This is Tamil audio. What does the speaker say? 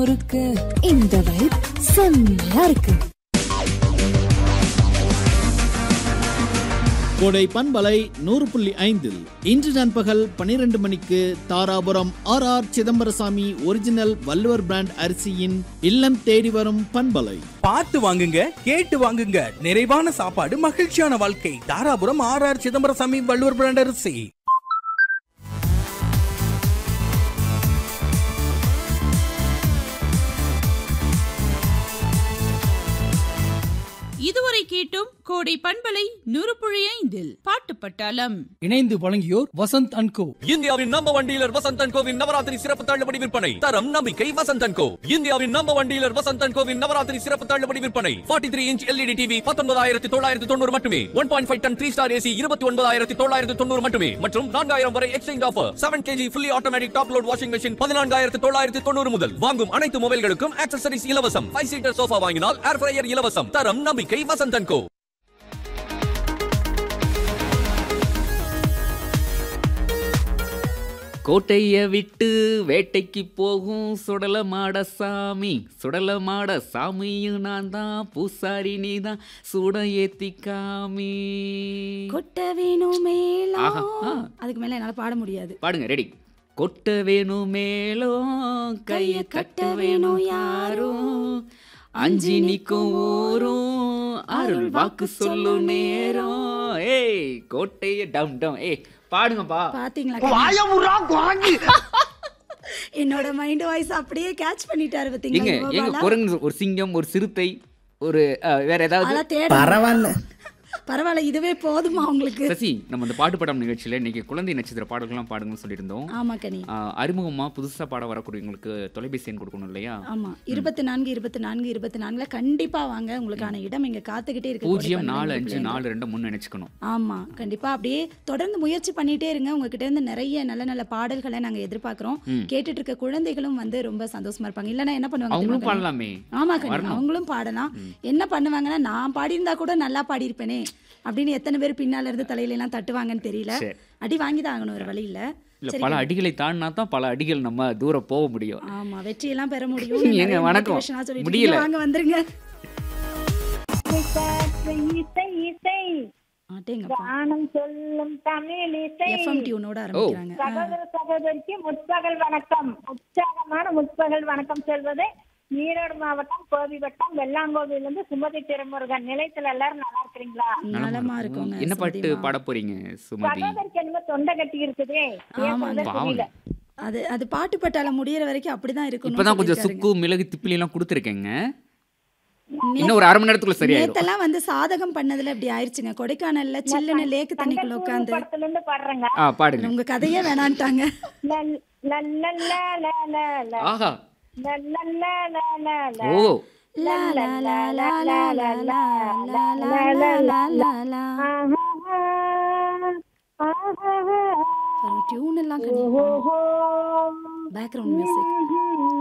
இருக்கு இந்த வைப் செம்மையா இருக்கு கோடை பண்பலை நூறு புள்ளி ஐந்தில் இன்று நண்பகல் பனிரெண்டு மணிக்கு Dharapuram R R Chidambarasamy original Valluvar brand அரிசியின் இல்லம் தேடி வரும் பண்பலை பார்த்து வாங்குங்க கேட்டு வாங்குங்க நிறைவான சாப்பாடு மகிழ்ச்சியான வாழ்க்கை Dharapuram R R Chidambarasamy Valluvar brand அரிசி இதுவரை கேட்டும் கோடை பண்பலை நூறு புள்ளி ஐந்தில் பாட்டு பட்டாளம் இணைந்து வழங்கியோர் வசந்த் அண்ட் கோ இந்தியாவின் நம்பர் ஒன் டீலர் வசந்தன் கோவின் நவராத்திரி சிறப்பு தள்ளுபடி விற்பனை தரம் நம்பிக்கை வசந்தன் கோ இந்தியாவின் நம்பர் ஒன் டீலர் வசந்தன் கோவின் நவராத்திரி சிறப்பு தள்ளுபடி விற்பனை 43 த்ரீ இன்ச் எல்இடி டிவி பத்தொன்பதாயிரத்தி தொள்ளாயிரத்தி தொண்ணூறு மட்டுமே one point five ton three star AC இருபத்தி ஒன்பதாயிரத்தி தொள்ளாயிரத்தி தொண்ணூறு மட்டுமே மற்றும் நான்காயிரம் வரை exchange offer seven KG fully automatic top load washing machine பதினான்காயிரத்தி தொள்ளாயிரத்தி தொண்ணூறு முதல் வாங்கும் அனைத்து மொபைல்களுக்கும் ஆக்சசரிஸ் இலவசம் ஃபைவ் சீட்டர் சோஃபா வாங்கினால் ஏர் ஃப்ரையர் இலவசம் தரம் நம்பிக்கை வசந்தன் கோ கோட்டைய விட்டு வேட்டைக்கு போகும் சுடல மாட சாமி சுடல மாட சாமியும் நான் தான் பூசாரி நீ தான் சுட ஏத்தி காமி கொட்ட வேணும் மேளம் ஆஹா, ஆ. அதுக்கு மேல என்னால பாட முடியாது பாடுங்க ரெடி கொட்ட வேணும் மேலும் கைய கட்ட வேணும் யாரும் அஞ்சி நிக்கும் ஊரும் அருள் வாக்கு சொல்லும் நேரம் ஏய் கோட்டைய டம் டம் ஏய் பாடுங்கப்பா பாத்தீங்களா என்னோட மைண்ட் வாய்ஸ் அப்படியே கேட்ச் பண்ணிட்டாரு எங்க பாத்தீங்களா எங்க கோபாலா? குரங்கு ஒரு சிங்கம் ஒரு சிறுத்தை ஒரு அஹ், வேற ஏதாவது அதெல்லாம் தேட பரவாயில்ல பரவாயில்ல இதுவே போதுமா உங்களுக்கு சசி நம்ம இந்த பாட்டு படம் நிகழ்ச்சியில இன்னைக்கு குழந்தை நட்சத்திர பாடல்கள்லாம் பாடுங்கன்னு சொல்லியிருந்தோம் ஆமா கனி அஹ், அறிமுகமா புதுசா பாட வரக்கூடியவங்களுக்கு தொலைபேசி எண் கொடுக்கணும் இல்லையா ஆமா இருபத்தி நான்கு இருபத்தி நான்கு இருபத்தி நான்குல கண்டிப்பா வாங்க உங்களுக்கான இடம் இங்க காத்துக்கிட்டே இருக்கு பூஜ்ஜியம் கோடை நாலு பண்பலை அஞ்சு பிள்ளைங்க. நாலு ரெண்டு மூணு நினைச்சுக்கணும் ஆமா கண்டிப்பா அப்படியே தொடர்ந்து முயற்சி பண்ணிட்டே இருங்க உங்ககிட்ட இருந்து நிறைய நல்ல நல்ல பாடல்களை நாங்க எதிர்பார்க்கிறோம் ம். கேட்டுட்டு இருக்க குழந்தைகளும் வந்து ரொம்ப சந்தோஷமா இருப்பாங்க இல்லன்னா என்ன பண்ணுவாங்க அவங்களும் தெரியுமா கனி? பாடலாமே ஆமா கண்ணு வரணும். அவங்களும் பாடலாம் என்ன பண்ணுவாங்கன்னா நான் பாடியிருந்தா கூட நல்லா பாடியிருப்பேனே அப்படின்னு எத்தனை பேர் பின்னால இருந்து தலையில எல்லாம் தட்டுவாங்கன்னு தெரியல சரி. அடி வாங்கி தான் ஆகணும் ஒரு வழி இல்ல இல்ல சரி பல கண்ணு. அடிகளை தாண்டினா தான் பல அடிகள் நம்ம தூரம் போக முடியும் ஆமா வெற்றியெல்லாம் பெற முடியும் ஏங்க, நிறைய வணக்கம். motivation ஆ சொல்லிட்டு முடியல. இருக்கீங்க. வாங்க வந்துருங்க இசை இசை ஆட்டேங்கப்பா கானம் சொல்லும் தமிழ் இசை எஃப்எம் டியூனோட ஆரம்பிக்கிறாங்க ஆ. சகோதர சகோதரிக்கு முற்பகல் வணக்கம் உற்சாகமான முற்பகல் வணக்கம் சொல்வது ஈரோடு மாவட்டம் கோபி வட்டம் வெள்ளாங்கோவிலிருந்து சுமதி திருமுருகன் நிலையத்துல எல்லாரும் நல்லா இருக்கிறீங்களா நலமா இருக்கோங்க என்ன பாட்டு சுமதிமா. பாட போறீங்க சுமதி சகோதரிக்கு என்னமோ தொண்டை கட்டி இருக்குதே ஆமாங்க. பேசுறதே புரியல அது அது பாட்டு பட்டால முடியற வரைக்கும் அப்படிதான் இருக்கும் இப்பதான் கொஞ்சம் சுக்கு மிளகு திப்பிலி எல்லாம் கொடுத்துருக்கேங்க இன்னும் ஒரு அரை மணி நேரத்துக்குள்ள சரியாயிடும் நேத்தெல்லாம் வந்து சாதகம் பண்ணதுல இப்படி ஆயிருச்சுங்க கொடைக்கானல்ல சில்லுன்னு லேக்கு தண்ணிக்குள்ள உட்காந்து படத்துல இருந்து பாடுறேங்க ஆ பாடுங்க உங்க கதையே வேணான்ட்டாங்க லல் லல்லல்ல லலல ஆஹா லல்லல்ல லலல ஓ லா லா லா லா லா லா லா லா லா லா லா லா டியூன் எல்லாம் பேக்ரவுண்ட் மியூசிக்